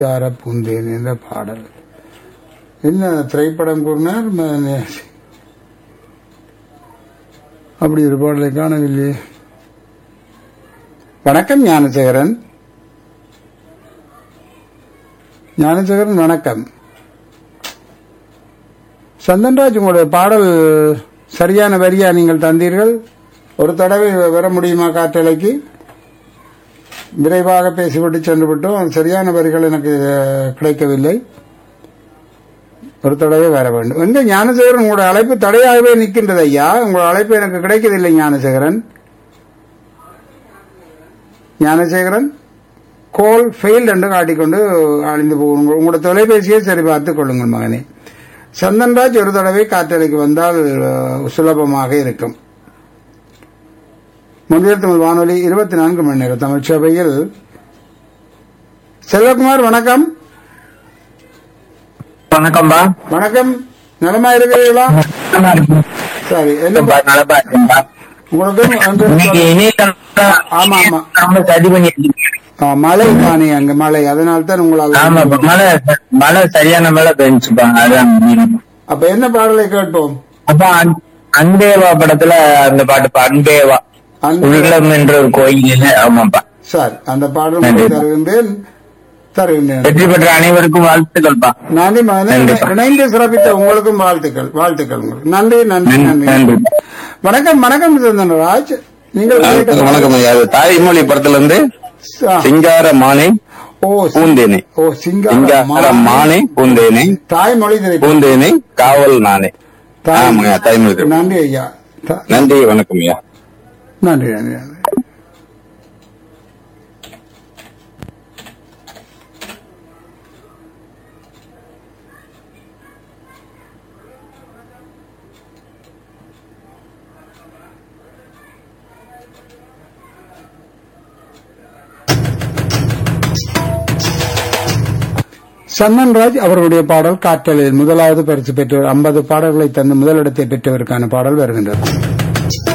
யார பூந்தேன் என்ற பாடல் என்ன திரைப்படம் கூறினார் ம- அப்படி ஒரு பாடலை காணவில்லையே வணக்கம் ஞானசேகரன் ஞானசேகரன் வணக்கம் சந்தன்ராஜ் உங்களுடைய பாடல் சரியான வரியா நீங்கள் தந்தீர்கள் ஒரு தடவை வர முடியுமா காற்றலைக்கு விரைவாக பேசிவிட்டு சென்று விட்டோம் சரியான வரிகள் எனக்கு அஹ், கிடைக்கவில்லை ஒரு தடவை வர வேண்டும் எங்க ஞானசேகரன் உங்களுடைய அழைப்பு தடையாகவே நிற்கின்றது ஐயா உங்கள் அழைப்பு எனக்கு கிடைக்கவில்லை ஞானசேகரன் ஞானசேகரன் கோல் ஃபெயில் என்று காட்டிக்கொண்டு அழிந்து போகும் உங்களோட தொலைபேசியை சரி பார்த்துக் கொள்ளுங்கள் மகனே சந்தன்ராஜ் ஒரு தடவை காற்றலைக்கு வந்தால் அஹ், சுலபமாக இருக்கும் முன்னில் தமிழ் வானொலி இருபத்தி நான்கு மணி நேர தமிழ் சபையில் செல்வகுமார் வணக்கம் வணக்கம்பா வணக்கம் நலமா இருக்கிறீர்களா சரி என்ன நலப்பா, நலப்பா இருக்கேன்பா. உங்களுக்கு அன்று இன்னைக்கு இணையதளம் ஆமா, ஆமா. ரொம்ப சரி பண்ணிருக்கீங்க ஆ, மழை தானே அங்க மழை அதனால தான் உங்களால் ஆமாப்பா மழை மழை சரியான மழை பெஞ்சுப்பா அதான் அப்ப என்ன பாடலை கேட்போம் அப்ப அன்- அன்பேவா படத்துல அந்த பாட்டுப்பா அன்பேவா அன்பு- உள்ளம் என்ற ஒரு கோயில் ஆமாப்பா சார் அந்த பாடல் நன்றி. உங்களுக்கு தருகின்றேன் தருகின்றேன் வெற்றி பெற்ற அனைவருக்கும் வாழ்த்துக்கள்ப்பா நன்றி மகனே நன்றி. இணைந்து சிறப்பித்த உங்களுக்கும் வாழ்த்துக்கள் வாழ்த்துக்கள் உங்களுக்கு நன்றி நன்றி நன்றி, நன்றி நன்றி. வணக்கம் வணக்கம் சந்தனராஜ் நீங்கள் கேட்ட- வணக்கம் ஐயா அது தாய்மொழி படத்துல இருந்து ஆ, சிங்கார மானை ஓ சி- பூந்தேனே ஓ சிங்கார சிங்கார மாலை. மானை பூந்தேனே தாய்மொழி திரைப்படம். பூந்தேனே காவல் நானே தாய்- ஆமாங்க தாய்மொழி திரைப்படம். நன்றி ஐயா த- நன்றி வணக்கம் ஐயா நன்றி நன்றி நன்றி சன்னன்ராஜ் அவர்களுடைய பாடல் காற்றலில் முதலாவது பரிசு பெற்றவர் ஐம்பது பாடல்களை தந்து முதலிடத்தை பெற்றவருக்கான பாடல் வருகின்றது